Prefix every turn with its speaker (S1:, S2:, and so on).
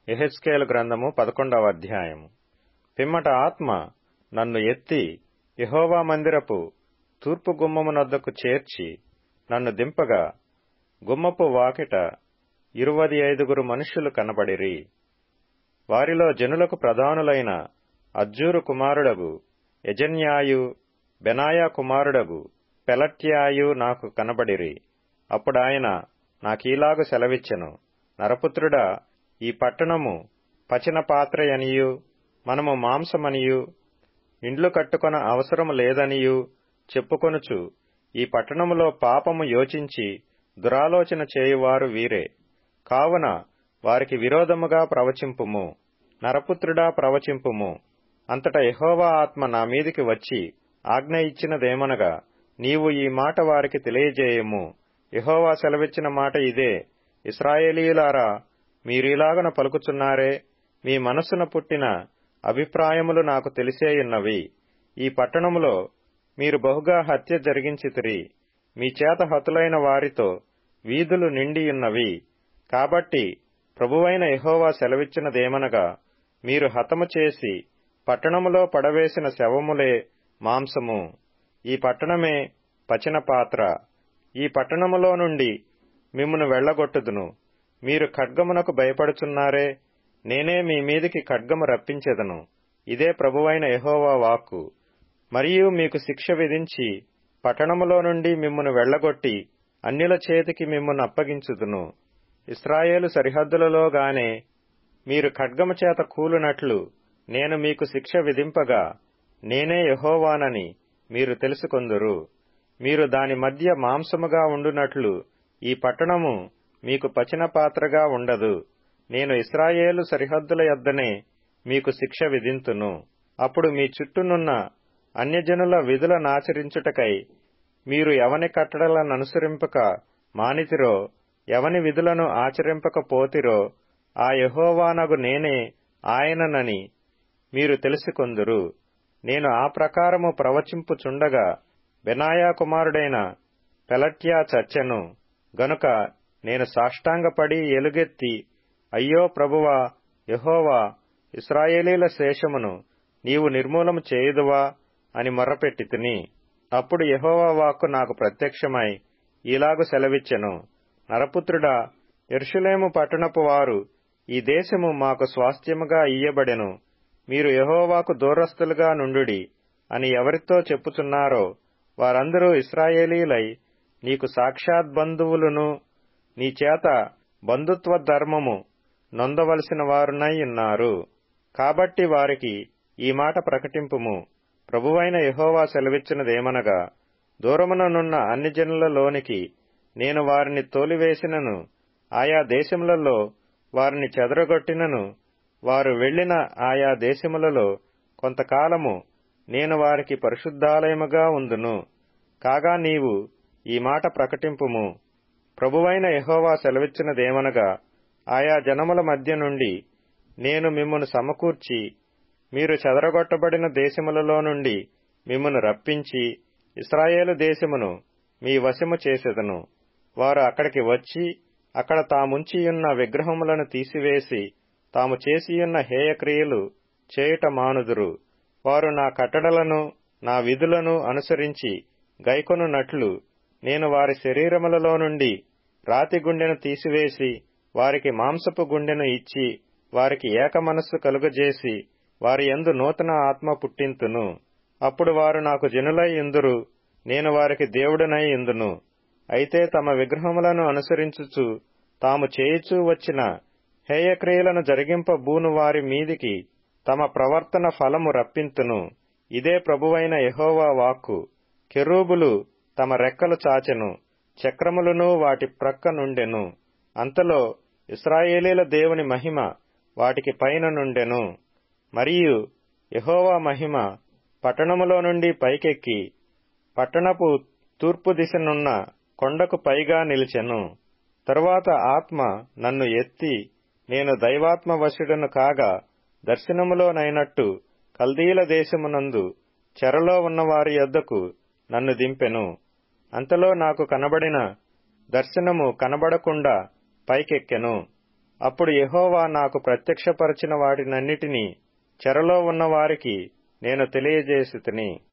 S1: ఎహెచ్కేలు గ్రంథము పదకొండవ అధ్యాయము పిమ్మట ఆత్మ నన్ను ఎత్తి యహోవా మందిరపు తూర్పు గుమ్మమునొద్దకు చేర్చి నన్ను దింపగా గుమ్మపు వాకిట ఇరువది ఐదుగురు మనుష్యులు కనబడిరి వారిలో జనులకు ప్రధానులైన అజ్జూరు కుమారుడగు యజన్యాయు బెనాయా కుమారుడగు పెలట్యాయు నాకు కనబడిరి అప్పుడాయన నాకీలాగు సెలవిచ్చెను నరపుత్రుడా ఈ పట్టణము పచిన పాత్రయనియు మనము మాంసమనియు ఇండ్లు కట్టుకొన అవసరము లేదనియు చెప్పుకొనుచు ఈ పట్టణములో పాపము యోచించి దురాలోచన చేయువారు వీరే కావున వారికి విరోధముగా ప్రవచింపుము నరపుత్రుడా ప్రవచింపుము అంతట యహోవా ఆత్మ నా మీదికి వచ్చి ఆజ్ఞ ఇచ్చినదేమనగా నీవు ఈ మాట వారికి తెలియజేయము యహోవా సెలవిచ్చిన మాట ఇదే ఇస్రాయేలీయులారా మీరీలాగన పలుకుచున్నారే మీ మనస్సున పుట్టిన అభిప్రాయములు నాకు తెలిసేయున్నవి ఈ పట్టణములో మీరు బహుగా హత్య జరిగించితిరి మీ చేత హతులైన వారితో వీధులు నిండియున్నవి కాబట్టి ప్రభువైన యహోవా సెలవిచ్చినదేమనగా మీరు హతము చేసి పట్టణములో పడవేసిన శవములే మాంసము ఈ పట్టణమే పచిన పాత్ర ఈ పట్టణములో నుండి మిమ్మును వెళ్లగొట్టుదును మీరు ఖడ్గమునకు భయపడుచున్నారే నేనే మీ మీదికి ఖడ్గము రప్పించెదను ఇదే ప్రభువైన యహోవా వాక్కు మరియు మీకు శిక్ష విధించి పట్టణములో నుండి మిమ్మును వెళ్లగొట్టి అన్యుల చేతికి మిమ్మును అప్పగించుదును ఇస్రాయేలు సరిహద్దులలోగానే మీరు ఖడ్గము చేత కూలునట్లు నేను మీకు శిక్ష విధింపగా నేనే యహోవానని మీరు తెలుసుకొందురు మీరు దాని మధ్య మాంసముగా ఉండునట్లు ఈ పట్టణము మీకు పచిన పాత్రగా ఉండదు నేను ఇస్రాయేలు సరిహద్దుల యొద్దనే మీకు శిక్ష విధింతును అప్పుడు మీ చుట్టూనున్న అన్యజనుల విధులనాచరించుటకై మీరు ఎవని కట్టడలననుసరింపక మానితిరో ఎవని విధులను ఆచరింపకపోతిరో ఆ యహోవానగు నేనే ఆయననని మీరు తెలుసుకొందురు నేను ఆ ప్రకారము ప్రవచింపుచుండగా బెనాయా కుమారుడైన పెలట్యా చచ్చెను గనుక నేను సాష్టాంగపడి ఎలుగెత్తి అయ్యో ప్రభువా యహోవా ఇస్రాయేలీల శేషమును నీవు నిర్మూలము చేయుదువా అని మొర్రపెట్టి తిని అప్పుడు యహోవా వాక్కు నాకు ప్రత్యక్షమై ఈలాగు సెలవిచ్చెను నరపుత్రుడా ఎరుషులేము పట్టణపు వారు ఈ దేశము మాకు స్వాస్థ్యముగా ఇయ్యబడెను మీరు యహోవాకు దూరస్తులుగా నుండుడి అని ఎవరితో చెప్పుచున్నారో వారందరూ ఇస్రాయేలీలై నీకు సాక్షాత్ బంధువులను నీ చేత బంధుత్వ ధర్మము నొందవలసిన వారునై ఉన్నారు కాబట్టి వారికి ఈ మాట ప్రకటింపుము ప్రభువైన యహోవా సెలవిచ్చినదేమనగా దూరముననున్న అన్ని జనులలోనికి నేను వారిని తోలివేసినను ఆయా దేశములలో వారిని చెదరగొట్టినను వారు వెళ్లిన ఆయా దేశములలో కొంతకాలము నేను వారికి పరిశుద్ధాలయముగా ఉందును కాగా నీవు ఈ మాట ప్రకటింపుము ప్రభువైన యహోవా సెలవిచ్చినదేమనగా ఆయా జనముల మధ్య నుండి నేను మిమ్మును సమకూర్చి మీరు చెదరగొట్టబడిన దేశములలో నుండి మిమ్మును రప్పించి ఇస్రాయేలు దేశమును మీ వశము చేసెదను వారు అక్కడికి వచ్చి అక్కడ తాముంచియున్న విగ్రహములను తీసివేసి తాము చేసియున్న హేయక్రియలు చేయుట మానుదురు వారు నా కట్టడలను నా విధులను అనుసరించి గైకొనున్నట్లు నేను వారి శరీరములలో నుండి రాతి గుండెను తీసివేసి వారికి మాంసపు గుండెను ఇచ్చి వారికి ఏక మనస్సు కలుగజేసి వారి యందు నూతన ఆత్మ పుట్టింతును అప్పుడు వారు నాకు జనులై ఇందురు నేను వారికి దేవుడనై ఇందును అయితే తమ విగ్రహములను అనుసరించుచు తాము చేయుచూ వచ్చిన హేయక్రియలను జరిగింపబూను వారి మీదికి తమ ప్రవర్తన ఫలము రప్పింతును ఇదే ప్రభువైన యహోవా వాక్కు కెరూబులు తమ రెక్కలు చాచెను చక్రములను వాటి ప్రక్క నుండెను అంతలో ఇస్రాయేలీల దేవుని మహిమ వాటికి పైన నుండెను మరియు యహోవా మహిమ పట్టణములో నుండి పైకెక్కి పట్టణపు తూర్పు దిశనున్న కొండకు పైగా నిలిచెను తరువాత ఆత్మ నన్ను ఎత్తి నేను దైవాత్మ వశుడను కాగా దర్శనములోనైనట్టు కల్దీల దేశమునందు చెరలో ఉన్న వారి యొద్దకు నన్ను దింపెను అంతలో నాకు కనబడిన దర్శనము కనబడకుండా పైకెక్కెను అప్పుడు యెహోవా నాకు ప్రత్యక్షపరచిన వాటినన్నిటినీ చెరలో ఉన్న వారికి నేను తెలియజేసి